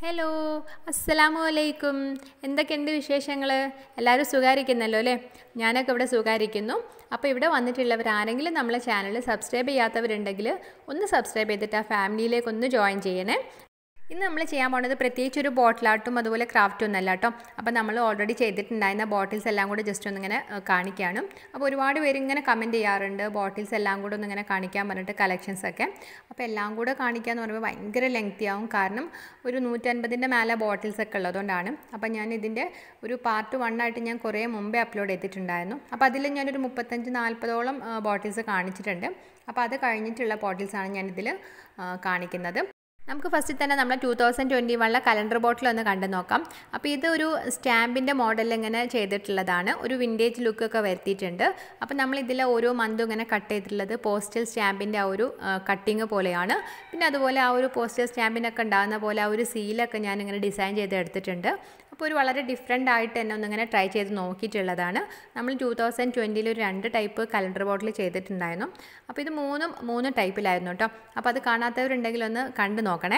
hello അസ്സലാമു അലൈക്കും എന്തൊക്കെയുണ്ട് വിശേഷങ്ങൾ എല്ലാവരും സുഖാരിക്കുന്നല്ലോ അല്ലേ ഞാനൊക്കെ ഇവിടെ സുഖാരിക്കുന്നു അപ്പോൾ ഇവിടെ വന്നിട്ടുള്ളവർ ആരെങ്കിലും നമ്മളെ ചാനൽ സബ്സ്ക്രൈബ് ചെയ്യാത്തവരുണ്ടെങ്കിൽ ഒന്ന് സബ്സ്ക്രൈബ് ചെയ്തിട്ട് ആ ഫാമിലിയിലേക്ക് ഒന്ന് ജോയിൻ ചെയ്യണേ ഇന്ന് നമ്മൾ ചെയ്യാൻ പോകുന്നത് പ്രത്യേകിച്ച് ഒരു ബോട്ടിലാട്ടും അതുപോലെ ക്രാഫ്റ്റും ഒന്നല്ല കേട്ടോ അപ്പോൾ നമ്മൾ ഓൾറെഡി ചെയ്തിട്ടുണ്ടായിരുന്ന ബോട്ടിൽസ് എല്ലാം കൂടെ ജസ്റ്റ് ഒന്നിങ്ങനെ കാണിക്കാനും അപ്പോൾ ഒരുപാട് പേര് ഇങ്ങനെ കമൻറ്റ് ചെയ്യാറുണ്ട് ബോട്ടിൽസ് എല്ലാം കൂടെ ഒന്നിങ്ങനെ കാണിക്കാൻ പറഞ്ഞിട്ട് കളക്ഷൻസ് ഒക്കെ അപ്പോൾ എല്ലാം കൂടെ കാണിക്കുക എന്ന് പറയുമ്പോൾ ഭയങ്കര ലെങ്തി ആവും കാരണം ഒരു നൂറ്റൻപതിൻ്റെ മേലെ ബോട്ടിൽസ് ഒക്കെ ഉള്ളതുകൊണ്ടാണ് അപ്പോൾ ഞാൻ ഇതിൻ്റെ ഒരു പാർട്ട് വൺ ആയിട്ട് ഞാൻ കുറേ മുമ്പേ അപ്ലോഡ് ചെയ്തിട്ടുണ്ടായിരുന്നു അപ്പോൾ അതിൽ ഞാനൊരു മുപ്പത്തഞ്ച് നാൽപ്പതോളം ബോട്ടിൽസ് കാണിച്ചിട്ടുണ്ട് അപ്പോൾ അത് കഴിഞ്ഞിട്ടുള്ള ബോട്ടിൽസാണ് ഞാനിതിൽ കാണിക്കുന്നത് നമുക്ക് ഫസ്റ്റിൽ തന്നെ നമ്മൾ ടു തൗസൻഡ് ട്വൻറ്റി വണ്ണിലെ കലണ്ടർ ബോട്ടിൽ ഒന്ന് കണ്ടു നോക്കാം അപ്പോൾ ഇത് ഒരു സ്റ്റാമ്പിൻ്റെ മോഡൽ ഇങ്ങനെ ചെയ്തിട്ടുള്ളതാണ് ഒരു വിൻറ്റേജ് ലുക്കൊക്കെ വരുത്തിയിട്ടുണ്ട് അപ്പോൾ നമ്മൾ ഇതിൽ ഓരോ മന്തും ഇങ്ങനെ കട്ട് ചെയ്തിട്ടുള്ളത് പോസ്റ്റൽ സ്റ്റാമ്പിൻ്റെ ആ ഒരു കട്ടിങ് പോലെയാണ് പിന്നെ അതുപോലെ ആ ഒരു പോസ്റ്റൽ സ്റ്റാമ്പിനൊക്കെ ഉണ്ടാകുന്ന പോലെ ആ ഒരു സീലൊക്കെ ഞാനിങ്ങനെ ഡിസൈൻ ചെയ്ത് എടുത്തിട്ടുണ്ട് അപ്പോൾ ഒരു വളരെ ഡിഫറെൻ്റ് ആയിട്ട് തന്നെ ഒന്നിങ്ങനെ ട്രൈ ചെയ്ത് നോക്കിയിട്ടുള്ളതാണ് നമ്മൾ ടു തൗസൻഡ് ട്വൻറ്റിയിൽ ഒരു രണ്ട് ടൈപ്പ് കലണ്ടർ ബോട്ടിൽ ചെയ്തിട്ടുണ്ടായിരുന്നു അപ്പോൾ ഇത് മൂന്നും മൂന്ന് ടൈപ്പിലായിരുന്നു കേട്ടോ അപ്പോൾ അത് കാണാത്തവരുണ്ടെങ്കിൽ ഒന്ന് കണ്ടു നോക്കണേ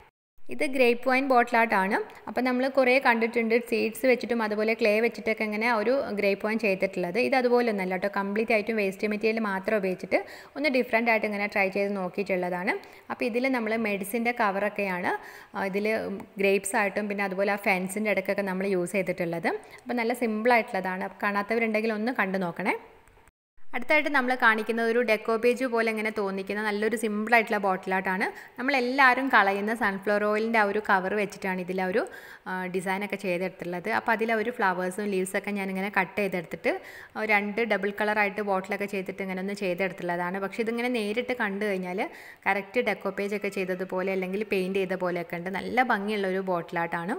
ഇത് ഗ്രേപ്പ് വൈൻ ബോട്ടിലായിട്ടാണ് അപ്പോൾ നമ്മൾ കുറേ കണ്ടിട്ടുണ്ട് സീഡ്സ് വെച്ചിട്ടും അതുപോലെ ക്ലേ വെച്ചിട്ടൊക്കെ ഇങ്ങനെ ഒരു ഗ്രേപ്പ് വൈൻ ചെയ്തിട്ടുള്ളത് ഇത് അതുപോലെ ഒന്നല്ല കേട്ടോ കംപ്ലീറ്റ് ആയിട്ടും വേസ്റ്റ് മെറ്റീരിയൽ മാത്രം ഉപയോഗിച്ചിട്ട് ഒന്ന് ഡിഫറെൻ്റ് ആയിട്ട് ഇങ്ങനെ ട്രൈ ചെയ്ത് നോക്കിയിട്ടുള്ളതാണ് അപ്പോൾ ഇതിൽ നമ്മൾ മെഡിസിൻ്റെ കവറൊക്കെയാണ് ഇതിൽ ഗ്രേപ്സ് ആയിട്ടും പിന്നെ അതുപോലെ ആ ഫെൻസിൻ്റെ ഇടയ്ക്കൊക്കെ നമ്മൾ യൂസ് ചെയ്തിട്ടുള്ളത് അപ്പോൾ നല്ല സിമ്പിളായിട്ടുള്ളതാണ് കാണാത്തവരുണ്ടെങ്കിൽ ഒന്ന് കണ്ടു നോക്കണേ അടുത്തായിട്ട് നമ്മൾ കാണിക്കുന്നത് ഒരു ഡെക്കോ പേജ് പോലെ ഇങ്ങനെ തോന്നിക്കുന്ന നല്ലൊരു സിമ്പിളായിട്ടുള്ള ബോട്ടിലായിട്ടാണ് നമ്മളെല്ലാവരും കളയുന്ന സൺഫ്ലവർ ഓയിലിൻ്റെ ആ ഒരു കവർ വെച്ചിട്ടാണ് ഇതിൽ ഒരു ഡിസൈനൊക്കെ ചെയ്തെടുത്തുള്ളത് അപ്പോൾ അതിൽ ഒരു ഫ്ലവേഴ്സും ലീവ്സൊക്കെ ഞാനിങ്ങനെ കട്ട് ചെയ്തെടുത്തിട്ട് രണ്ട് ഡബിൾ കളറായിട്ട് ബോട്ടിലൊക്കെ ചെയ്തിട്ട് ഇങ്ങനെ ഒന്ന് ചെയ്തെടുത്തുള്ളതാണ് പക്ഷേ ഇതിങ്ങനെ നേരിട്ട് കണ്ടു കഴിഞ്ഞാൽ കറക്റ്റ് ഡെക്കോ പേജ് ഒക്കെ ചെയ്തതുപോലെ അല്ലെങ്കിൽ പെയിൻറ്റ് ചെയ്ത പോലെയൊക്കെ ഉണ്ട് നല്ല ഭംഗിയുള്ള ഒരു ബോട്ടിലായിട്ടാണ്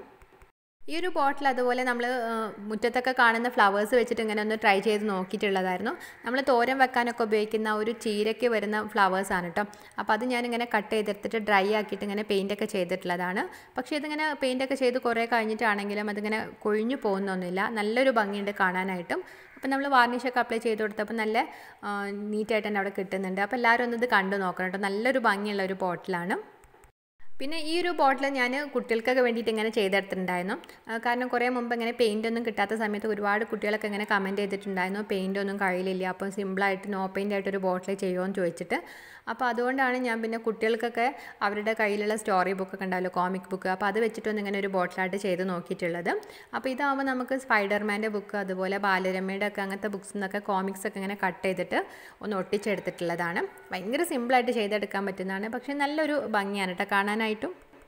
ഈ ഒരു ബോട്ടിൽ അതുപോലെ നമ്മൾ മുറ്റത്തൊക്കെ കാണുന്ന ഫ്ലവേഴ്സ് വെച്ചിട്ട് ഇങ്ങനെ ഒന്ന് ട്രൈ ചെയ്ത് നോക്കിയിട്ടുള്ളതായിരുന്നു നമ്മൾ തോരൻ വെക്കാനൊക്കെ ഉപയോഗിക്കുന്ന ഒരു ചീരയ്ക്ക് വരുന്ന ഫ്ലവേഴ്സാണ് കേട്ടോ അപ്പോൾ അത് ഞാനിങ്ങനെ കട്ട് ചെയ്തെടുത്തിട്ട് ഡ്രൈ ആക്കിയിട്ട് ഇങ്ങനെ പെയിൻ്റൊക്കെ ചെയ്തിട്ടുള്ളതാണ് പക്ഷേ ഇതിങ്ങനെ പെയിൻ്റൊക്കെ ചെയ്ത് കുറേ കഴിഞ്ഞിട്ടാണെങ്കിലും അതിങ്ങനെ കൊഴിഞ്ഞു പോകുന്നൊന്നുമില്ല നല്ലൊരു ഭംഗിയുണ്ട് കാണാനായിട്ടും അപ്പോൾ നമ്മൾ വാർണിഷൊക്കെ അപ്ലൈ ചെയ്ത് കൊടുത്തപ്പോൾ നല്ല നീറ്റായിട്ട് തന്നെ അവിടെ കിട്ടുന്നുണ്ട് അപ്പോൾ എല്ലാവരും ഒന്ന് ഇത് കണ്ടു നോക്കണം കേട്ടോ നല്ലൊരു ഭംഗിയുള്ള ഒരു ബോട്ടിലാണ് പിന്നെ ഈ ഒരു ബോട്ടിൽ ഞാൻ കുട്ടികൾക്കൊക്കെ വേണ്ടിയിട്ട് ഇങ്ങനെ ചെയ്തെടുത്തിട്ടുണ്ടായിരുന്നു കാരണം കുറേ മുമ്പ് ഇങ്ങനെ പെയിൻ്റ് ഒന്നും കിട്ടാത്ത സമയത്ത് ഒരുപാട് കുട്ടികളൊക്കെ ഇങ്ങനെ കമൻറ്റ് ചെയ്തിട്ടുണ്ടായിരുന്നു പെയിൻ്റ് ഒന്നും കഴിയില്ല അപ്പോൾ സിമ്പിളായിട്ട് നോ പെയിൻ്റ് ആയിട്ടൊരു ബോട്ടിൽ ചെയ്യുമോ എന്ന് ചോദിച്ചിട്ട് അപ്പോൾ അതുകൊണ്ടാണ് ഞാൻ പിന്നെ കുട്ടികൾക്കൊക്കെ അവരുടെ കയ്യിലുള്ള സ്റ്റോറി ബുക്കൊക്കെ ഉണ്ടാവില്ല കോമിക് ബുക്ക് അപ്പോൾ അത് വെച്ചിട്ടൊന്ന് ഇങ്ങനെ ഒരു ബോട്ടിലായിട്ട് ചെയ്ത് നോക്കിയിട്ടുള്ളത് അപ്പോൾ ഇതാകുമ്പോൾ നമുക്ക് സ്പൈഡർമാൻ്റെ ബുക്ക് അതുപോലെ ബാലരമയുടെ ഒക്കെ അങ്ങനത്തെ ബുക്സിൽ നിന്നൊക്കെ കോമിക്സ് ഒക്കെ ഇങ്ങനെ കട്ട് ചെയ്തിട്ട് ഒന്ന് ഒട്ടിച്ചെടുത്തിട്ടുള്ളതാണ് ഭയങ്കര സിമ്പിളായിട്ട് ചെയ്തെടുക്കാൻ പറ്റുന്നതാണ് പക്ഷേ നല്ലൊരു ഭംഗിയാണ് കേട്ടോ കാണാനായിട്ടും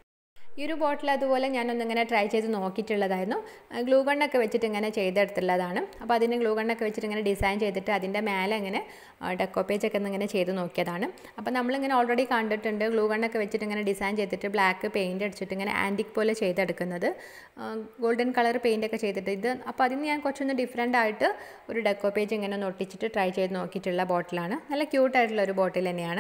ഈ ഒരു ബോട്ടിൽ അതുപോലെ ഞാനൊന്നിങ്ങനെ ട്രൈ ചെയ്ത് നോക്കിയിട്ടുള്ളതായിരുന്നു ഗ്ലൂ ഗണ്ണൊക്കെ വെച്ചിട്ട് ഇങ്ങനെ ചെയ്തെടുത്തുള്ളതാണ് അപ്പോൾ അതിന് ഗ്ലൂ ഗണ്ണൊക്കെ വെച്ചിട്ട് ഇങ്ങനെ ഡിസൈൻ ചെയ്തിട്ട് അതിൻ്റെ മേലെ ഇങ്ങനെ ഡെക്കോ പേജൊക്കെ ഇങ്ങനെ ചെയ്ത് നോക്കിയതാണ് അപ്പോൾ നമ്മളിങ്ങനെ ഓൾറെഡി കണ്ടിട്ടുണ്ട് ഗ്ലൂ ഗണ്ണൊക്കെ വെച്ചിട്ട് ഇങ്ങനെ ഡിസൈൻ ചെയ്തിട്ട് ബ്ലാക്ക് പെയിൻറ്റ് അടിച്ചിട്ട് ഇങ്ങനെ ആൻറ്റിക് പോലെ ചെയ്തെടുക്കുന്നത് ഗോൾഡൻ കളർ പെയിൻ്റൊക്കെ ചെയ്തിട്ട് ഇത് അപ്പോൾ അതിന് ഞാൻ കുറച്ചൊന്ന് ഡിഫറെൻ്റ് ആയിട്ട് ഒരു ഡെക്കോ പേജ് ഇങ്ങനെ ഒന്ന് ഒട്ടിച്ചിട്ട് ട്രൈ ചെയ്ത് നോക്കിയിട്ടുള്ള ബോട്ടിലാണ് നല്ല ക്യൂട്ടായിട്ടുള്ള ഒരു ബോട്ടിൽ തന്നെയാണ്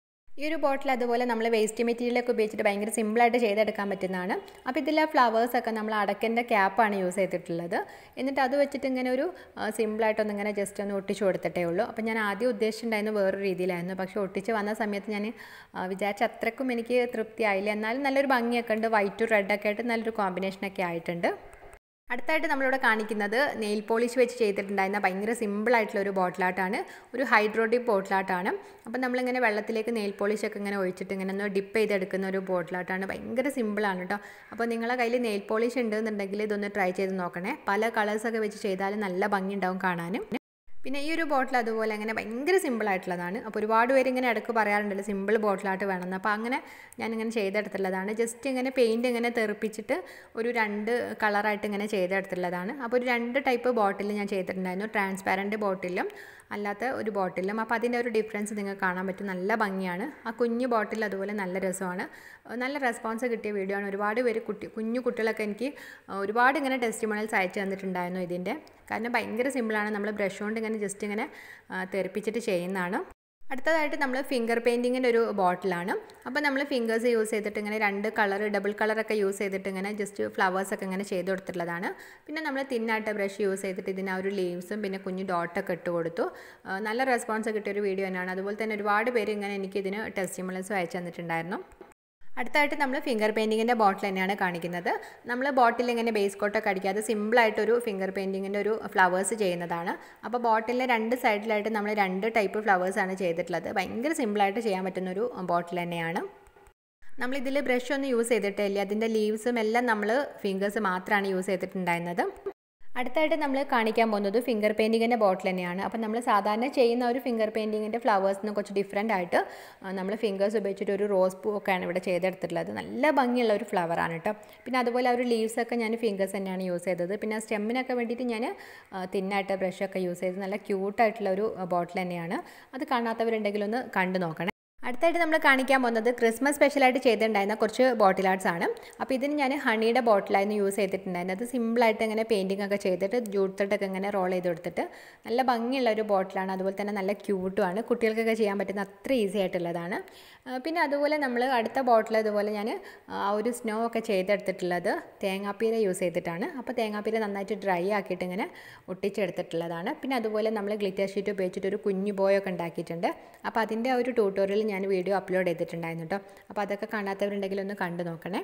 ഈ ഒരു ബോട്ടിൽ അതുപോലെ നമ്മൾ വേസ്റ്റ് മെറ്റീരിയലൊക്കെ ഉപയോഗിച്ചിട്ട് ഭയങ്കര സിമ്പിളായിട്ട് ചെയ്തെടുക്കാൻ പറ്റുന്നതാണ് അപ്പോൾ ഇതിലെ ഫ്ലവേഴ്സൊക്കെ നമ്മൾ അടക്കൻ്റെ ക്യാപ്പാണ് യൂസ് ചെയ്തിട്ടുള്ളത് എന്നിട്ട് അത് വെച്ചിട്ട് ഇങ്ങനെ ഒരു സിമ്പിളായിട്ടൊന്ന് ഇങ്ങനെ ജസ്റ്റ് ഒന്ന് ഒട്ടിച്ച് കൊടുത്തിട്ടേ ഉള്ളൂ അപ്പോൾ ഞാൻ ആദ്യം ഉദ്ദേശിച്ചിട്ടുണ്ടായിരുന്നു വേറൊരു രീതിയിലായിരുന്നു പക്ഷേ ഒട്ടിച്ച് വന്ന സമയത്ത് ഞാൻ വിചാരിച്ച അത്രക്കും എനിക്ക് തൃപ്തിയായില്ല എന്നാലും നല്ലൊരു ഭംഗിയൊക്കെ ഉണ്ട് വൈറ്റും റെഡൊക്കെ ആയിട്ട് നല്ലൊരു കോമ്പിനേഷനൊക്കെ ആയിട്ടുണ്ട് അടുത്തായിട്ട് നമ്മളിവിടെ കാണിക്കുന്നത് നെയിൽ പോളിഷ് വെച്ച് ചെയ്തിട്ടുണ്ടായിരുന്ന ഭയങ്കര സിമ്പിളായിട്ടുള്ള ഒരു ബോട്ടിലാട്ടാണ് ഒരു ഹൈഡ്രോഡിക് ബോട്ടിലാട്ടാണ് അപ്പം നമ്മളിങ്ങനെ വെള്ളത്തിലേക്ക് നെയിൽ പോളിഷ് ഒക്കെ ഇങ്ങനെ ഒഴിച്ചിട്ട് ഇങ്ങനെ ഒന്ന് ഡിപ്പ് ചെയ്തെടുക്കുന്ന ഒരു ബോട്ടിലാട്ടാണ് ഭയങ്കര സിമ്പിളാണ് കേട്ടോ അപ്പോൾ നിങ്ങളെ കയ്യിൽ നെയിൽ പോളിഷ് ഉണ്ടെന്നുണ്ടെങ്കിൽ ഇതൊന്ന് ട്രൈ ചെയ്ത് നോക്കണേ പല കളേഴ്സൊക്കെ വെച്ച് ചെയ്താൽ നല്ല ഭംഗി ഉണ്ടാവും കാണാനും പിന്നെ ഈ ഒരു ബോട്ടിൽ അതുപോലെ അങ്ങനെ ഭയങ്കര സിമ്പിളായിട്ടുള്ളതാണ് അപ്പോൾ ഒരുപാട് പേര് ഇങ്ങനെ ഇടയ്ക്ക് പറയാറുണ്ടല്ലോ സിമ്പിൾ ബോട്ടിലായിട്ട് വേണമെന്ന് അപ്പോൾ അങ്ങനെ ഞാനിങ്ങനെ ചെയ്തെടുത്തുള്ളതാണ് ജസ്റ്റ് ഇങ്ങനെ പെയിൻറ്റ് ഇങ്ങനെ തെറിപ്പിച്ചിട്ട് ഒരു രണ്ട് കളറായിട്ട് ഇങ്ങനെ ചെയ്തെടുത്തുള്ളതാണ് അപ്പോൾ ഒരു രണ്ട് ടൈപ്പ് ബോട്ടിൽ ഞാൻ ചെയ്തിട്ടുണ്ടായിരുന്നു ട്രാൻസ്പാരൻറ്റ് ബോട്ടിലും അല്ലാത്ത ഒരു ബോട്ടിലും അപ്പോൾ അതിൻ്റെ ഒരു ഡിഫറൻസ് നിങ്ങൾക്ക് കാണാൻ പറ്റും നല്ല ഭംഗിയാണ് ആ കുഞ്ഞു ബോട്ടിൽ അതുപോലെ നല്ല രസമാണ് നല്ല റെസ്പോൺസ് കിട്ടിയ വീഡിയോ ആണ് ഒരുപാട് പേര് കുട്ടി കുഞ്ഞു കുട്ടികളൊക്കെ എനിക്ക് ഒരുപാട് ഇങ്ങനെ ടെസ്റ്റിമോണിയൽസ് അയച്ചു തന്നിട്ടുണ്ടായിരുന്നു ഇതിൻ്റെ കാരണം ഭയങ്കര സിമ്പിളാണ് നമ്മൾ ബ്രഷ് കൊണ്ട് ഇങ്ങനെ ജസ്റ്റ് ഇങ്ങനെ തെറിപ്പിച്ചിട്ട് ചെയ്യുന്നതാണ് അടുത്തതായിട്ട് നമ്മൾ ഫിംഗർ പെയിൻറ്റിങ്ങിൻ്റെ ഒരു ബോട്ടിലാണ് അപ്പോൾ നമ്മൾ ഫിംഗേഴ്സ് യൂസ് ചെയ്തിട്ട് ഇങ്ങനെ രണ്ട് കളർ ഡബിൾ കളറൊക്കെ യൂസ് ചെയ്തിട്ട് ഇങ്ങനെ ജസ്റ്റ് ഫ്ലവേഴ്സൊക്കെ ഇങ്ങനെ ചെയ്ത് കൊടുത്തിട്ടുള്ളതാണ് പിന്നെ നമ്മൾ തിന്നായിട്ട് ബ്രഷ് യൂസ് ചെയ്തിട്ട് ഇതിന് ആ ഒരു ലീവ്സും പിന്നെ കുഞ്ഞു ഡോട്ടൊക്കെ ഇട്ട് കൊടുത്തു നല്ല റെസ്പോൺസ് കിട്ടിയ ഒരു വീഡിയോ തന്നെയാണ് അതുപോലെ തന്നെ ഒരുപാട് പേര് ഇങ്ങനെ എനിക്ക് ഇതിന് ടെസ്റ്റിമോളൻസും അയച്ചു തന്നിട്ടുണ്ടായിരുന്നു അടുത്തായിട്ട് നമ്മൾ ഫിംഗർ പെയിൻറ്റിങ്ങിൻ്റെ ബോട്ടിൽ തന്നെയാണ് കാണിക്കുന്നത് നമ്മൾ ബോട്ടിൽ ഇങ്ങനെ ബേസ് കോട്ടൊക്കെ അടിക്കാതെ സിമ്പിളായിട്ടൊരു ഫിംഗർ പെയിൻറ്റിങ്ങിൻ്റെ ഒരു ഫ്ലവേഴ്സ് ചെയ്യുന്നതാണ് അപ്പോൾ ബോട്ടിലിൻ്റെ രണ്ട് സൈഡിലായിട്ട് നമ്മൾ രണ്ട് ടൈപ്പ് ഫ്ലവേഴ്സാണ് ചെയ്തിട്ടുള്ളത് ഭയങ്കര സിമ്പിളായിട്ട് ചെയ്യാൻ പറ്റുന്നൊരു ബോട്ടിൽ തന്നെയാണ് നമ്മളിതിൽ ബ്രഷ് ഒന്നും യൂസ് ചെയ്തിട്ടില്ല അതിൻ്റെ ലീവ്സും എല്ലാം നമ്മൾ ഫിംഗേഴ്സ് മാത്രമാണ് യൂസ് ചെയ്തിട്ടുണ്ടായിരുന്നത് അടുത്തായിട്ട് നമ്മൾ കാണിക്കാൻ പോകുന്നത് ഫിംഗർ പെയിൻറ്റിങ്ങിൻ്റെ ബോട്ടിൽ തന്നെയാണ് അപ്പോൾ നമ്മൾ സാധാരണ ചെയ്യുന്ന ഒരു ഫിംഗർ പെയിൻറ്റിങ്ങിൻ്റെ ഫ്ലവേഴ്സിന് കുറച്ച് ഡിഫറെൻ്റ് ആയിട്ട് നമ്മൾ ഫിംഗേഴ്സ് ഉപയോഗിച്ചിട്ട് ഒരു റോസ് പൂ ഒക്കെയാണ് ഇവിടെ ചെയ്തെടുത്തിട്ടുള്ളത് നല്ല ഭംഗിയുള്ള ഒരു ഫ്ലവറാണ് കേട്ടോ പിന്നെ അതുപോലെ ആ ഒരു ലീവ്സൊക്കെ ഞാൻ ഫിംഗേഴ്സ് തന്നെയാണ് യൂസ് ചെയ്തത് പിന്നെ സ്റ്റെമ്മിനൊക്കെ വേണ്ടിയിട്ട് ഞാൻ തിന്നായിട്ട് ബ്രഷൊക്കെ യൂസ് ചെയ്ത് നല്ല ക്യൂട്ടായിട്ടുള്ള ഒരു ബോട്ടിൽ തന്നെയാണ് അത് കാണാത്തവരുണ്ടെങ്കിൽ ഒന്ന് കണ്ടു നോക്കണേ അടുത്തായിട്ട് നമ്മൾ കാണിക്കാൻ പോകുന്നത് ക്രിസ്മസ് സ്പെഷ്യലായിട്ട് ചെയ്തിട്ടുണ്ടായിരുന്ന കുറച്ച് ബോട്ടിൽ ആർട്സ് ആണ് അപ്പോൾ ഇതിന് ഞാൻ ഹണിയുടെ ബോട്ടിലായിരുന്നു യൂസ് ചെയ്തിട്ടുണ്ടായിരുന്നത് അത് സിമ്പിളായിട്ട് ഇങ്ങനെ പെയിൻറ്റിംഗ് ഒക്കെ ചെയ്തിട്ട് ജൂട്ടിട്ടൊക്കെ ഇങ്ങനെ റോൾ ചെയ്ത് കൊടുത്തിട്ട് നല്ല ഭംഗിയുള്ള ഒരു ബോട്ടിലാണ് അതുപോലെ തന്നെ നല്ല ക്യൂട്ടുമാണ് കുട്ടികൾക്കൊക്കെ ചെയ്യാൻ പറ്റുന്ന അത്ര ഈസി ആയിട്ടുള്ളതാണ് പിന്നെ അതുപോലെ നമ്മൾ അടുത്ത ബോട്ടിൽ ഇതുപോലെ ഞാൻ ആ ഒരു സ്നോ ഒക്കെ ചെയ്തെടുത്തിട്ടുള്ളത് തേങ്ങാപ്പീര യൂസ് ചെയ്തിട്ടാണ് അപ്പോൾ തേങ്ങാപ്പീര നന്നായിട്ട് ഡ്രൈ ആക്കിയിട്ട് ഇങ്ങനെ ഒട്ടിച്ചെടുത്തിട്ടുള്ളതാണ് പിന്നെ അതുപോലെ നമ്മൾ ഗ്ലിറ്റർ ഷീറ്റ് ഉപയോഗിച്ചിട്ട് ഒരു കുഞ്ഞു ബോയൊക്കെ ഉണ്ടാക്കിയിട്ടുണ്ട് അപ്പോൾ അതിൻ്റെ ഒരു ട്യൂട്ടോറിയൽ ഞാൻ വീഡിയോ അപ്ലോഡ് ചെയ്തിട്ടുണ്ടായിരുന്നു കേട്ടോ അപ്പോൾ അതൊക്കെ കാണാത്തവരുണ്ടെങ്കിൽ ഒന്ന് കണ്ടു നോക്കണേ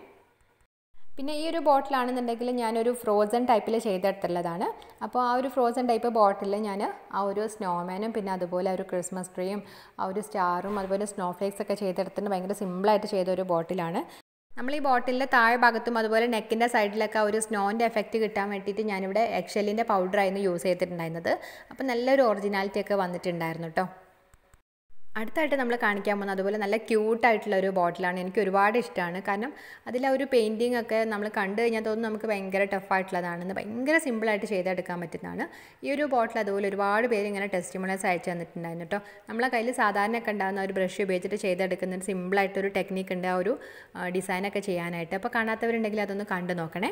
പിന്നെ ഈ ഒരു ബോട്ടിലാണെന്നുണ്ടെങ്കിൽ ഞാനൊരു ഫ്രോസൺ ടൈപ്പിൽ ചെയ്തെടുത്തുള്ളതാണ് അപ്പോൾ ആ ഒരു ഫ്രോസൺ ടൈപ്പ് ബോട്ടിൽ ഞാൻ ആ ഒരു സ്നോമാനും പിന്നെ അതുപോലെ ഒരു ക്രിസ്മസ് ട്രീയും ആ ഒരു സ്റ്റാറും അതുപോലെ സ്നോ ഫ്ലേക്സ് ഒക്കെ ചെയ്തെടുത്തിട്ട് ഭയങ്കര സിമ്പിളായിട്ട് ചെയ്ത ഒരു ബോട്ടിലാണ് നമ്മൾ ഈ ബോട്ടിലിൻ്റെ താഴെ ഭാഗത്തും അതുപോലെ നെക്കിൻ്റെ സൈഡിലൊക്കെ ഒരു സ്നോൻ്റെ എഫക്റ്റ് കിട്ടാൻ വേണ്ടിയിട്ട് ഞാനിവിടെ എക്സലിൻ്റെ പൗഡറായിരുന്നു യൂസ് ചെയ്തിട്ടുണ്ടായിരുന്നത് അപ്പോൾ നല്ലൊരു ഒറിജിനാലിറ്റി ഒക്കെ വന്നിട്ടുണ്ടായിരുന്നു കേട്ടോ അടുത്തായിട്ട് നമ്മൾ കാണിക്കാൻ പോകുന്നത് അതുപോലെ നല്ല ക്യൂട്ടായിട്ടുള്ള ഒരു ബോട്ടിലാണ് എനിക്ക് ഒരുപാട് ഇഷ്ടമാണ് കാരണം അതിൽ ആ ഒരു പെയിൻറ്റിംഗ് ഒക്കെ നമ്മൾ കണ്ടു കഴിഞ്ഞാൽ തോന്നുന്നു നമുക്ക് ഭയങ്കര ടഫായിട്ടുള്ളതാണെന്ന് ഭയങ്കര സിമ്പിളായിട്ട് ചെയ്തെടുക്കാൻ പറ്റുന്നതാണ് ഈ ഒരു ബോട്ടിൽ അതുപോലെ ഒരുപാട് പേര് ഇങ്ങനെ ടെസ്റ്റിമോണൽസ് അയച്ചു തന്നിട്ടുണ്ടായിരുന്നു കേട്ടോ നമ്മളെ കയ്യിൽ സാധാരണയൊക്കെ ഉണ്ടാകുന്ന ഒരു ബ്രഷ് ഉപയോഗിച്ചിട്ട് ചെയ്തെടുക്കുന്ന ഒരു സിമ്പിളായിട്ടൊരു ടെക്നിക്ക് ഉണ്ട് ആ ഒരു ഡിസൈനൊക്കെ ചെയ്യാനായിട്ട് അപ്പോൾ കാണാത്തവരുണ്ടെങ്കിൽ അതൊന്ന് കണ്ടു നോക്കണേ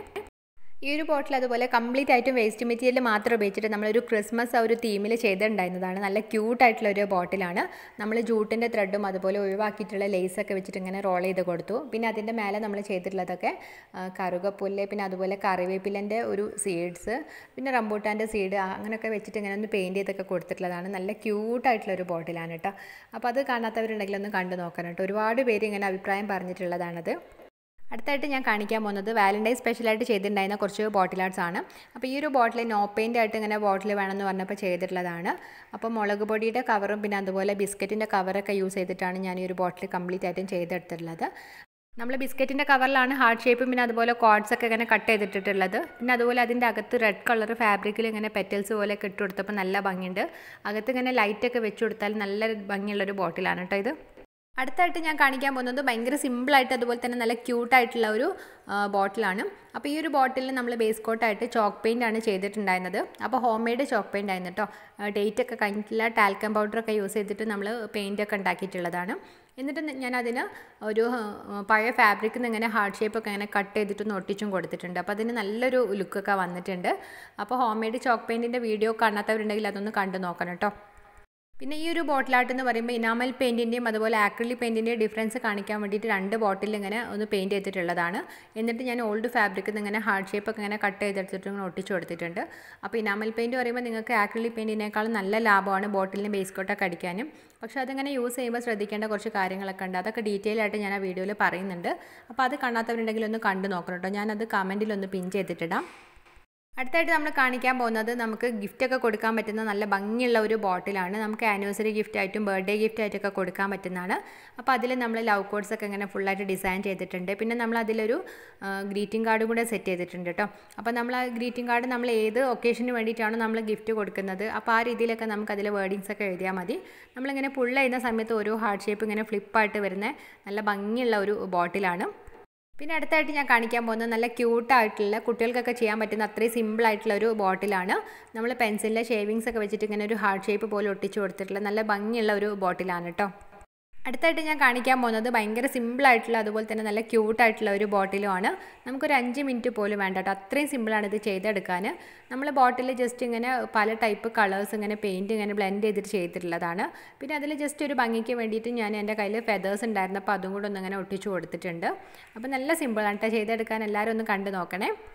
ഈ ഒരു ബോട്ടിൽ അതുപോലെ കംപ്ലീറ്റ് ആയിട്ടും വേസ്റ്റ് മെറ്റീരിയൽ മാത്രം ഉപയോഗിച്ചിട്ട് നമ്മളൊരു ക്രിസ്മസ് ആ ഒരു തീമിൽ ചെയ്തിട്ടുണ്ടായിരുന്നതാണ് നല്ല ക്യൂട്ടായിട്ടുള്ള ഒരു ബോട്ടിലാണ് നമ്മൾ ജൂട്ടിൻ്റെ ത്രെഡും അതുപോലെ ഒഴിവാക്കിയിട്ടുള്ള ലേസൊക്കെ വെച്ചിട്ട് ഇങ്ങനെ റോൾ ചെയ്ത് കൊടുത്തു പിന്നെ അതിൻ്റെ മേലെ നമ്മൾ ചെയ്തിട്ടുള്ളതൊക്കെ കറുകപ്പുല്ല് പിന്നെ അതുപോലെ കറിവേപ്പിലൻ്റെ ഒരു സീഡ്സ് പിന്നെ റംബൂട്ടാൻ്റെ സീഡ് അങ്ങനെയൊക്കെ വെച്ചിട്ട് ഇങ്ങനെ ഒന്ന് പെയിൻറ്റ് ചെയ്തൊക്കെ കൊടുത്തിട്ടുള്ളതാണ് നല്ല ക്യൂട്ടായിട്ടുള്ള ഒരു ബോട്ടിലാണ് കേട്ടോ അപ്പോൾ അത് കാണാത്തവരുണ്ടെങ്കിൽ ഒന്ന് കണ്ടു നോക്കണം കേട്ടോ ഒരുപാട് പേര് ഇങ്ങനെ അഭിപ്രായം പറഞ്ഞിട്ടുള്ളതാണത് അടുത്തായിട്ട് ഞാൻ കാണിക്കാൻ പോകുന്നത് വാലൻറ്റൈൻ സ്പെഷ്യലായിട്ട് ചെയ്തിട്ടുണ്ടായിരുന്ന കുറച്ച് ബോട്ടിൽ ആർട്സ് ആണ് അപ്പോൾ ഈ ഒരു ബോട്ടിൽ നോ പെയിൻ്റ് ആയിട്ട് ഇങ്ങനെ ബോട്ടിൽ വേണമെന്ന് പറഞ്ഞപ്പോൾ ചെയ്തിട്ടുള്ളതാണ് അപ്പോൾ മുളക് പൊടിയുടെ കവറും പിന്നെ അതുപോലെ ബിസ്ക്കറ്റിൻ്റെ കവറൊക്കെ യൂസ് ചെയ്തിട്ടാണ് ഞാൻ ഈ ഒരു ബോട്ടിൽ കംപ്ലീറ്റ് ആയിട്ടും ചെയ്തെടുത്തിട്ടുള്ളത് നമ്മൾ ബിസ്ക്കറ്റിൻ്റെ കവറിലാണ് ഹാർട്ട് ഷേപ്പും പിന്നെ അതുപോലെ കോഡ്സ് ഒക്കെ ഇങ്ങനെ കട്ട് ചെയ്തിട്ടുള്ളത് പിന്നെ അതുപോലെ അതിൻ്റെ അകത്ത് റെഡ് കളർ ഫാബ്രിക്കിൽ ഇങ്ങനെ പെറ്റൽസ് പോലെ ഇട്ട് കൊടുത്തപ്പോൾ നല്ല ഭംഗിയുണ്ട് അകത്ത് ഇങ്ങനെ ലൈറ്റൊക്കെ വെച്ച് കൊടുത്താൽ നല്ല ഭംഗിയുള്ളൊരു ബോട്ടിലാണ് കേട്ടോ ഇത് അടുത്തായിട്ട് ഞാൻ കാണിക്കാൻ പോകുന്നത് ഭയങ്കര സിമ്പിളായിട്ട് അതുപോലെ തന്നെ നല്ല ക്യൂട്ടായിട്ടുള്ള ഒരു ബോട്ടിലാണ് അപ്പോൾ ഈ ഒരു ബോട്ടിലിൽ നമ്മൾ ബേസ് കോട്ടായിട്ട് ചോക്ക് പെയിൻ്റ് ആണ് ചെയ്തിട്ടുണ്ടായിരുന്നത് അപ്പോൾ ഹോം മെയ്ഡ് ചോക്ക് പെയിൻ്റ് ആയിരുന്നു കേട്ടോ ഡേറ്റ് ഒക്കെ കഴിഞ്ഞിട്ടില്ല ടാൽക്കം പൗഡറൊക്കെ യൂസ് ചെയ്തിട്ട് നമ്മൾ പെയിൻ്റ് ഒക്കെ ഉണ്ടാക്കിയിട്ടുള്ളതാണ് എന്നിട്ട് ഞാൻ അതിന് ഒരു പഴയ ഫാബ്രിക്കിൽ നിന്ന് ഇങ്ങനെ ഹാർട്ട് ഷേപ്പൊക്കെ ഇങ്ങനെ കട്ട് ചെയ്തിട്ടൊന്ന് ഒട്ടിച്ചും കൊടുത്തിട്ടുണ്ട് അപ്പോൾ അതിന് നല്ലൊരു ലുക്കൊക്കെ വന്നിട്ടുണ്ട് അപ്പോൾ ഹോം മെയ്ഡ് ചോക്ക് പെയിൻറ്റിൻ്റെ വീഡിയോ കാണാത്തവരുണ്ടെങ്കിൽ അതൊന്ന് കണ്ടു നോക്കണം കേട്ടോ പിന്നെ ഈ ഒരു ബോട്ടിൽ ആർട്ട് എന്ന് പറയുമ്പോൾ ഇനാമൽ പെയിൻറ്റിൻ്റെയും അതുപോലെ ആക്രിലിക് പെയിൻറ്റിൻ്റെയും ഡിഫറൻസ് കാണിക്കാൻ വേണ്ടിയിട്ട് രണ്ട് ബോട്ടിൽ ഇങ്ങനെ ഒന്ന് പെയിൻറ്റ് ചെയ്തിട്ടുള്ളതാണ് എന്നിട്ട് ഞാൻ ഓൾഡ് ഫാബ്രിക്കിൽ നിന്ന് ഇങ്ങനെ ഹാർഡ് ഷേപ്പ് ഒക്കെ ഇങ്ങനെ കട്ട് ചെയ്തെടുത്തിട്ട് ഇങ്ങനെ ഒട്ടിച്ചു കൊടുത്തിട്ടുണ്ട് അപ്പോൾ ഇനാമൽ പെയിൻറ്റ് പറയുമ്പോൾ നിങ്ങൾക്ക് ആക്രിലിക് പെയിൻറ്റിനേക്കാളും നല്ല ലാഭമാണ് ബോട്ടിലിന് ബേസ് കോട്ടൊക്കെ അടിക്കാനും പക്ഷേ അതിങ്ങനെ യൂസ് ചെയ്യുമ്പോൾ ശ്രദ്ധിക്കേണ്ട കുറച്ച് കാര്യങ്ങളൊക്കെ ഉണ്ട് അതൊക്കെ ഡീറ്റെയിൽ ആയിട്ട് ഞാൻ ആ വീഡിയോയിൽ പറയുന്നുണ്ട് അപ്പോൾ അത് കാണാത്തവരുണ്ടെങ്കിൽ ഒന്ന് കണ്ടു നോക്കണം കേട്ടോ ഞാനത് കമൻറ്റിലൊന്ന് പിൻ ചെയ്തിട്ടിടാം അടുത്തായിട്ട് നമ്മൾ കാണിക്കാൻ പോകുന്നത് നമുക്ക് ഗിഫ്റ്റൊക്കെ കൊടുക്കാൻ പറ്റുന്ന നല്ല ഭംഗിയുള്ള ഒരു ബോട്ടിലാണ് നമുക്ക് ആനിവേഴ്സറി ഗിഫ്റ്റ് ആയിട്ടും ബർത്ത്ഡേ ഗിഫ്റ്റ് ആയിട്ടൊക്കെ കൊടുക്കാൻ പറ്റുന്നതാണ് അപ്പോൾ അതിൽ നമ്മൾ ലവ് കോഡ്സ് ഒക്കെ ഇങ്ങനെ ഫുള്ളായിട്ട് ഡിസൈൻ ചെയ്തിട്ടുണ്ട് പിന്നെ നമ്മൾ അതിലൊരു ഗ്രീറ്റിംഗ് കാർഡും കൂടെ സെറ്റ് ചെയ്തിട്ടുണ്ട് കേട്ടോ അപ്പോൾ നമ്മൾ ആ ഗ്രീറ്റിംഗ് കാർഡ് നമ്മൾ ഏത് ഒക്കേഷന് വേണ്ടിയിട്ടാണോ നമ്മൾ ഗിഫ്റ്റ് കൊടുക്കുന്നത് അപ്പോൾ ആ രീതിയിലൊക്കെ നമുക്ക് അതിൽ വേർഡിങ്സ് ഒക്കെ എഴുതിയാൽ മതി നമ്മളിങ്ങനെ പുള്ള ചെയ്യുന്ന സമയത്ത് ഓരോ ഹാർട്ട് ഷേപ്പ് ഇങ്ങനെ ഫ്ലിപ്പായിട്ട് വരുന്ന നല്ല ഭംഗിയുള്ള ഒരു ബോട്ടിലാണ് പിന്നെ അടുത്തായിട്ട് ഞാൻ കാണിക്കാൻ പോകുന്നത് നല്ല ക്യൂട്ടായിട്ടുള്ള കുട്ടികൾക്കൊക്കെ ചെയ്യാൻ പറ്റുന്ന അത്രയും സിമ്പിൾ ആയിട്ടുള്ള ഒരു ബോട്ടിലാണ് നമ്മൾ പെൻസിലിലെ ഷേവിങ്സ് ഒക്കെ വെച്ചിട്ട് ഇങ്ങനെ ഒരു ഹാർട്ട് ഷേപ്പ് പോലെ ഒട്ടിച്ചു കൊടുത്തിട്ടുള്ള നല്ല ഭംഗിയുള്ള ഒരു ബോട്ടിലാണ് കേട്ടോ അടുത്തായിട്ട് ഞാൻ കാണിക്കാൻ പോകുന്നത് ഭയങ്കര സിമ്പിളായിട്ടുള്ള അതുപോലെ തന്നെ നല്ല ക്യൂട്ടായിട്ടുള്ള ഒരു ബോട്ടിലുമാണ് നമുക്കൊരു അഞ്ച് മിനിറ്റ് പോലും വേണ്ട കേട്ടോ അത്രയും സിമ്പിളാണ് ഇത് ചെയ്തെടുക്കാൻ നമ്മൾ ബോട്ടിൽ ജസ്റ്റ് ഇങ്ങനെ പല ടൈപ്പ് കളേഴ്സ് ഇങ്ങനെ പെയിൻറ്റ് ഇങ്ങനെ ബ്ലെൻഡ് ചെയ്തിട്ട് ചെയ്തിട്ടുള്ളതാണ് പിന്നെ അതിൽ ജസ്റ്റ് ഒരു ഭംഗിക്ക് വേണ്ടിയിട്ട് ഞാൻ എൻ്റെ കയ്യിൽ ഫെതേഴ്സ് ഉണ്ടായിരുന്നു അപ്പോൾ അതും കൂടെ ഒന്ന് ഇങ്ങനെ ഒട്ടിച്ചു കൊടുത്തിട്ടുണ്ട് അപ്പോൾ നല്ല സിമ്പിളാണ് കേട്ടോ ചെയ്തെടുക്കാൻ എല്ലാവരും ഒന്ന് കണ്ടു നോക്കണേ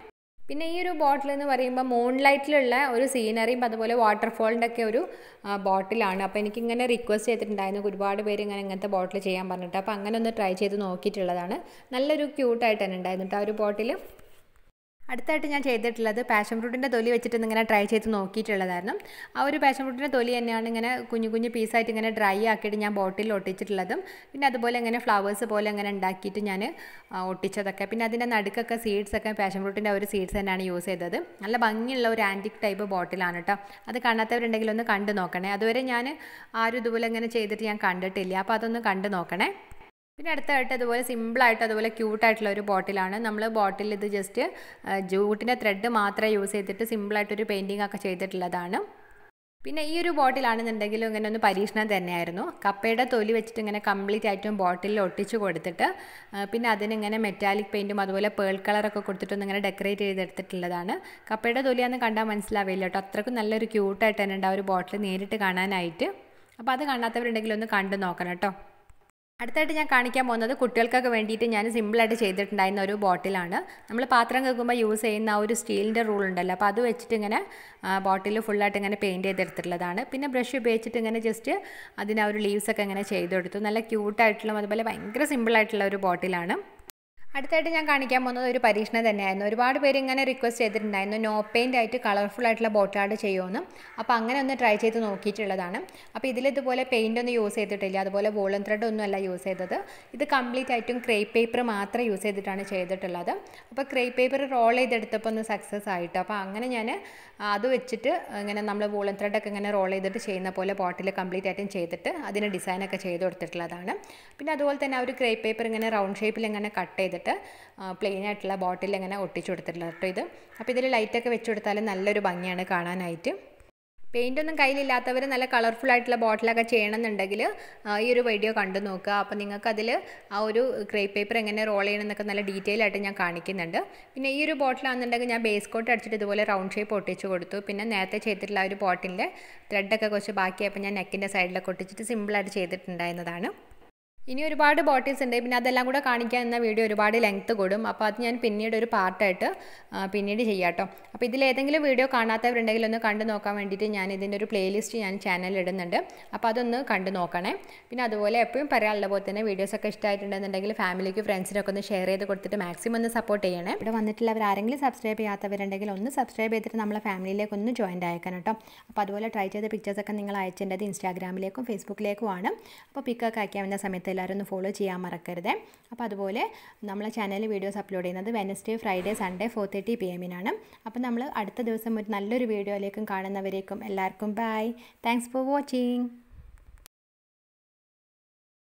പിന്നെ ഈ ഒരു ബോട്ടിൽ എന്ന് പറയുമ്പോൾ മൂൺ ലൈറ്റിലുള്ള ഒരു സീനറിയും അതുപോലെ വാട്ടർഫോളിൻ്റെ ഒക്കെ ഒരു ബോട്ടിലാണ് അപ്പോൾ എനിക്കിങ്ങനെ റിക്വസ്റ്റ് ചെയ്തിട്ടുണ്ടായിരുന്നു ഒരുപാട് പേര് ഇങ്ങനെ ഇങ്ങനത്തെ ബോട്ടിൽ ചെയ്യാൻ പറഞ്ഞിട്ട് അപ്പോൾ അങ്ങനെ ഒന്ന് ട്രൈ ചെയ്ത് നോക്കിയിട്ടുള്ളതാണ് നല്ലൊരു ക്യൂട്ടായിട്ട് തന്നെ ഉണ്ടായിരുന്നു കേട്ടോ ആ ഒരു ബോട്ടിൽ അടുത്തായിട്ട് ഞാൻ ചെയ്തിട്ടുള്ളത് പാഷൻ ഫ്രൂട്ടിൻ്റെ തൊലി വെച്ചിട്ട് ഇങ്ങനെ ട്രൈ ചെയ്ത് നോക്കിയിട്ടുള്ളതായിരുന്നു ആ ഒരു പാഷൻ ഫ്രൂട്ടിൻ്റെ തൊലി തന്നെയാണ് ഇങ്ങനെ കുഞ്ഞു കുഞ്ഞു പീസായിട്ട് ഇങ്ങനെ ഡ്രൈ ആക്കിയിട്ട് ഞാൻ ബോട്ടിൽ ഒട്ടിച്ചിട്ടുള്ളതും പിന്നെ അതുപോലെ ഇങ്ങനെ ഫ്ലവേഴ്സ് പോലെ ഇങ്ങനെ ഉണ്ടാക്കിയിട്ട് ഞാൻ ഒട്ടിച്ചതൊക്കെ പിന്നെ അതിൻ്റെ നടുക്കൊക്കെ സീഡ്സ് ഒക്കെ പാഷൻ ഫ്രൂട്ടിൻ്റെ ഒരു സീഡ്സ് തന്നെയാണ് യൂസ് ചെയ്തത് നല്ല ഭംഗിയുള്ള ഒരു ആൻറ്റിക് ടൈപ്പ് ബോട്ടിലാണ് കേട്ടോ അത് കാണാത്തവരുണ്ടെങ്കിൽ ഒന്ന് കണ്ടു നോക്കണേ അതുവരെ ഞാൻ ആരും ഇതുപോലെ ഇങ്ങനെ ചെയ്തിട്ട് ഞാൻ കണ്ടിട്ടില്ല അപ്പോൾ അതൊന്ന് കണ്ടു നോക്കണേ പിന്നെ അടുത്തായിട്ട് അതുപോലെ സിമ്പിളായിട്ട് അതുപോലെ ക്യൂട്ടായിട്ടുള്ള ഒരു ബോട്ടിലാണ് നമ്മൾ ബോട്ടിൽ ഇത് ജസ്റ്റ് ജൂട്ടിൻ്റെ ത്രെഡ് മാത്രമേ യൂസ് ചെയ്തിട്ട് സിമ്പിളായിട്ടൊരു പെയിൻറ്റിംഗ് ഒക്കെ ചെയ്തിട്ടുള്ളതാണ് പിന്നെ ഈ ഒരു ബോട്ടിലാണെന്നുണ്ടെങ്കിലും ഇങ്ങനെ ഒന്ന് പരീക്ഷണം തന്നെയായിരുന്നു കപ്പയുടെ തൊലി വെച്ചിട്ട് ഇങ്ങനെ കംപ്ലീറ്റ് ആയിട്ടും ബോട്ടിലിൽ ഒട്ടിച്ച് കൊടുത്തിട്ട് പിന്നെ അതിനിങ്ങനെ മെറ്റാലിക് പെയിൻറ്റും അതുപോലെ പേൾ കളറൊക്കെ കൊടുത്തിട്ടൊന്ന് ഇങ്ങനെ ഡെക്കറേറ്റ് ചെയ്തെടുത്തിട്ടുള്ളതാണ് കപ്പയുടെ തൊലിയാന്ന് കണ്ടാൽ മനസ്സിലാവില്ല കേട്ടോ അത്രക്കും നല്ലൊരു ക്യൂട്ടായിട്ട് തന്നെ ഉണ്ട് ആ ഒരു ബോട്ടിൽ നേരിട്ട് കാണാനായിട്ട് അപ്പോൾ അത് കാണാത്തവരുണ്ടെങ്കിൽ ഒന്ന് കണ്ടു നോക്കണം കേട്ടോ അടുത്തായിട്ട് ഞാൻ കാണിക്കാൻ പോകുന്നത് കുട്ടികൾക്കൊക്കെ വേണ്ടിയിട്ട് ഞാൻ സിമ്പിളായിട്ട് ചെയ്തിട്ടുണ്ടായിരുന്ന ഒരു ബോട്ടിലാണ് നമ്മൾ പാത്രം കേൾക്കുമ്പോൾ യൂസ് ചെയ്യുന്ന ആ ഒരു സ്റ്റീലിൻ്റെ റൂൾ ഉണ്ടല്ലോ അപ്പോൾ അത് വെച്ചിട്ട് ഇങ്ങനെ ബോട്ടിൽ ഫുള്ളായിട്ട് ഇങ്ങനെ പെയിൻറ്റ് ചെയ്തെടുത്തിട്ടുള്ളതാണ് പിന്നെ ബ്രഷ് ഉപയോഗിച്ചിട്ട് ഇങ്ങനെ ജസ്റ്റ് അതിന് ആ ഒരു ലീവ്സൊക്കെ ഇങ്ങനെ ചെയ്തെടുത്തു നല്ല ക്യൂട്ടായിട്ടുള്ള അതുപോലെ ഭയങ്കര സിമ്പിളായിട്ടുള്ള ഒരു ബോട്ടിലാണ് അടുത്തായിട്ട് ഞാൻ കാണിക്കാൻ പോകുന്നത് ഒരു പരീക്ഷണം തന്നെയായിരുന്നു ഒരുപാട് പേര് ഇങ്ങനെ റിക്വസ്റ്റ് ചെയ്തിട്ടുണ്ടായിരുന്നു നോ പെയിൻ്റ് ആയിട്ട് കളർഫുൾ ആയിട്ടുള്ള ബോട്ട് ആർട്ട് ചെയ്യുമെന്ന് അപ്പോൾ അങ്ങനെ ഒന്ന് ട്രൈ ചെയ്ത് നോക്കിയിട്ടുള്ളതാണ് അപ്പോൾ ഇതിൽ ഇതുപോലെ പെയിൻ്റ് ഒന്നും യൂസ് ചെയ്തിട്ടില്ല അതുപോലെ വോളൻ ത്രെഡ് ഒന്നും അല്ല യൂസ് ചെയ്തത് ഇത് കംപ്ലീറ്റ് ആയിട്ടും ക്രേപ്പ് പേപ്പർ മാത്രം യൂസ് ചെയ്തിട്ടാണ് ചെയ്തിട്ടുള്ളത് അപ്പോൾ ക്രേപ്പ് പേപ്പർ റോൾ ചെയ്തെടുത്തപ്പോൾ ഒന്ന് സക്സസ് ആയിട്ട് അപ്പോൾ അങ്ങനെ ഞാൻ അത് വെച്ചിട്ട് ഇങ്ങനെ നമ്മൾ വോളൻ ത്രെഡൊക്കെ ഇങ്ങനെ റോൾ ചെയ്തിട്ട് ചെയ്യുന്ന പോലെ ബോട്ടിൽ കംപ്ലീറ്റ് ആയിട്ടും ചെയ്തിട്ട് അതിന് ഡിസൈനൊക്കെ ചെയ്ത് കൊടുത്തിട്ടുള്ളതാണ് പിന്നെ അതുപോലെ തന്നെ ആ ഒരു ക്രേപ്പ് പേപ്പർ ഇങ്ങനെ റൗണ്ട് ഷേപ്പിൽ ഇങ്ങനെ കട്ട് ചെയ്തിട്ട് പ്ലെയിൻ ആയിട്ടുള്ള ബോട്ടിൽ ഇങ്ങനെ ഒട്ടിച്ചു കൊടുത്തിട്ടുള്ള കേട്ടോ ഇത് അപ്പോൾ ഇതിൽ ലൈറ്റൊക്കെ വെച്ച് കൊടുത്താൽ നല്ലൊരു ഭംഗിയാണ് കാണാനായിട്ട് പെയിൻ്റ് ഒന്നും കയ്യിലില്ലാത്തവർ നല്ല കളർഫുൾ ആയിട്ടുള്ള ബോട്ടിലൊക്കെ ചെയ്യണമെന്നുണ്ടെങ്കിൽ ഈ ഒരു വീഡിയോ കണ്ടു നോക്കുക അപ്പോൾ നിങ്ങൾക്ക് അതിൽ ആ ഒരു ക്രേപ്പ് പേപ്പർ എങ്ങനെ റോൾ ചെയ്യണമെന്നൊക്കെ നല്ല ഡീറ്റെയിൽ ആയിട്ട് ഞാൻ കാണിക്കുന്നുണ്ട് പിന്നെ ഈ ഒരു ബോട്ടിലാണെന്നുണ്ടെങ്കിൽ ഞാൻ ബേസ് കോട്ട് അടിച്ചിട്ട് ഇതുപോലെ റൗണ്ട് ഷേപ്പ് ഒട്ടിച്ച് കൊടുത്തു പിന്നെ നേരത്തെ ചെയ്തിട്ടുള്ള ആ ഒരു ബോട്ടിൻ്റെ ത്രെഡൊക്കെ കുറച്ച് ബാക്കിയായപ്പോൾ ഞാൻ നെക്കിൻ്റെ സൈഡിലൊക്കെ ഒട്ടിച്ചിട്ട് സിമ്പിളായിട്ട് ചെയ്തിട്ടുണ്ടായിരുന്നതാണ് ഇനി ഒരുപാട് ബോട്ടിൽസ് ഉണ്ട് പിന്നെ അതെല്ലാം കൂടെ കാണിക്കാൻ എന്ന വീഡിയോ ഒരുപാട് ലെങ്ത്ത് കൂടും അപ്പോൾ അത് ഞാൻ പിന്നീട് ഒരു പാർട്ടായിട്ട് പിന്നീട് ചെയ്യാം കേട്ടോ അപ്പോൾ ഇതിൽ ഏതെങ്കിലും വീഡിയോ കാണാത്തവരുണ്ടെങ്കിൽ ഒന്ന് കണ്ടു നോക്കാൻ വേണ്ടിയിട്ട് ഞാൻ ഇതിൻ്റെ ഒരു പ്ലേലിസ്റ്റ് ഞാൻ ചാനലിൽ ഇടുന്നുണ്ട് അപ്പോൾ അതൊന്ന് കണ്ടു നോക്കണേ പിന്നെ അതുപോലെ എപ്പോഴും പറയാനുള്ള പോലെ തന്നെ വീഡിയോസൊക്കെ ഇഷ്ടമായിട്ടുണ്ടെന്നുണ്ടെങ്കിൽ ഫാമിലിക്ക് ഫ്രണ്ട്സിനൊക്കെ ഒന്ന് ഷെയർ ചെയ്ത് കൊടുത്തിട്ട് മാക്സിമം ഒന്ന് സപ്പോർട്ട് ചെയ്യണേ ഇവിടെ വന്നിട്ടുള്ളവർ ആരെങ്കിലും സബ്സ്ക്രൈബ് ചെയ്യാത്തവരുണ്ടെങ്കിൽ ഒന്ന് സബ്സ്ക്രൈബ് ചെയ്തിട്ട് നമ്മളെ ഫാമിലിയിലേക്ക് ഒന്ന് ജോയിൻ ആയേക്കണം കേട്ടോ അപ്പോൾ അതുപോലെ ട്രൈ ചെയ്ത പിക്ചേഴ്സൊക്കെ നിങ്ങൾ അയച്ചേണ്ടത് ഇൻസ്റ്റാഗ്രാമിലേക്കും ഫേസ്ബുക്കിലേക്കുമാണ് അപ്പോൾ പിക്കൊക്കെ അയക്കാവുന്ന സമയത്ത് എല്ലാവരും ഒന്ന് ഫോളോ ചെയ്യാൻ മറക്കരുത് അപ്പോൾ അതുപോലെ നമ്മളെ ചാനലിൽ വീഡിയോസ് അപ്ലോഡ് ചെയ്യുന്നത് Wednesday Friday Sunday four thirty P എമ്മിനാണ് അപ്പോൾ നമ്മൾ അടുത്ത ദിവസം ഒരു നല്ലൊരു വീഡിയോയിലേക്കും കാണുന്നവരേക്കും എല്ലാവർക്കും ബൈ താങ്ക്സ് ഫോർ വാച്ചിങ്